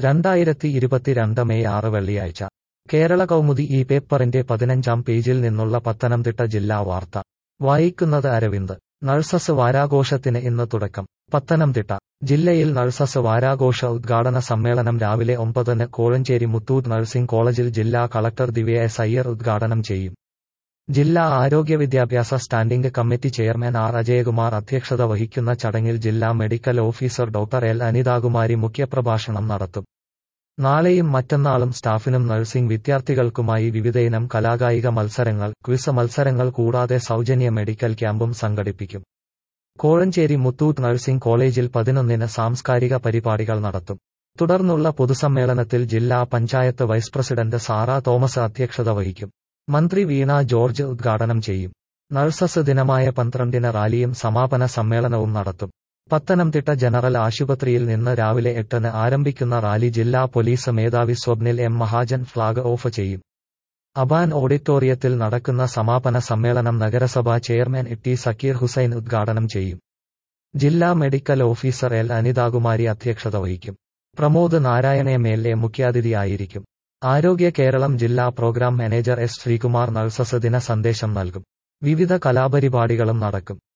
രണ്ടായിരത്തി ഇരുപത്തിരണ്ട് മെയ് ആറ് വെള്ളിയാഴ്ച കേരള കൗമുദി ഈ പേപ്പറിന്റെ പതിനഞ്ചാം പേജിൽ നിന്നുള്ള പത്തനംതിട്ട ജില്ലാ വാർത്ത വായിക്കുന്നത് അരവിന്ദ് നഴ്സസ് വാരാഘോഷത്തിന് ഇന്ന് തുടക്കം പത്തനംതിട്ട ജില്ലയിൽ നഴ്സസ് വാരാഘോഷ ഉദ്ഘാടന സമ്മേളനം രാവിലെ ഒമ്പതിന് കോഴഞ്ചേരി മുത്തൂറ്റ് നഴ്സിംഗ് കോളേജിൽ ജില്ലാ കളക്ടർ ദിവ്യ എസ് അയ്യർ ഉദ്ഘാടനം ചെയ്യും ജില്ലാ ആരോഗ്യ വിദ്യാഭ്യാസ standing committee chairman R Ajayakumar അധ്യക്ഷത വഹിക്കുന്ന ചടങ്ങിൽ ജില്ലാ medical officer doctor L Anithakumari മുഖ്യപ്രഭാഷണം നടത്തും നാളെയും മറ്റന്നാളും സ്റ്റാഫിനും നഴ്സിംഗ് വിദ്യാർത്ഥികൾക്കുമായി വിവിധയിനം കലാകായിക മത്സരങ്ങൾ ക്വിസ് മത്സരങ്ങൾ കൂടാതെ സൗജന്യ മെഡിക്കൽ ക്യാമ്പും സംഘടിപ്പിക്കും കോഴഞ്ചേരി മുത്തൂറ്റ് നഴ്സിംഗ് കോളേജിൽ പതിനൊന്നിന് സാംസ്കാരിക പരിപാടികൾ നടത്തും തുടർന്നുള്ള പൊതുസമ്മേളനത്തിൽ ജില്ലാ panchayat vice president Sara Thomas അധ്യക്ഷത വഹിക്കും മന്ത്രി വീണ ജോർജ് ഉദ്ഘാടനം ചെയ്യും നഴ്സസ് ദിനമായ പന്ത്രണ്ടിന് റാലിയും സമാപന സമ്മേളനവും നടത്തും പത്തനംതിട്ട ജനറൽ ആശുപത്രിയിൽ നിന്ന് രാവിലെ എട്ടിന് ആരംഭിക്കുന്ന റാലി ജില്ലാ പോലീസ് മേധാവി Swapnil M Mahajan flag off ചെയ്യും അബാൻ ഓഡിറ്റോറിയത്തിൽ നടക്കുന്ന സമാപന സമ്മേളനം നഗരസഭാ ചെയർമാൻ ടി സക്കീർ ഹുസൈൻ ഉദ്ഘാടനം ചെയ്യും ജില്ലാ മെഡിക്കൽ ഓഫീസർ എൽ അനിതാകുമാരി അധ്യക്ഷത വഹിക്കും Pramod Narayan M L A മുഖ്യാതിഥിയായിരിക്കും ആരോഗ്യ കേരളം ജില്ലാ programme manager S Sreekumar nurses ദിന സന്ദേശം നൽകും വിവിധ കലാപരിപാടികളും നടക്കും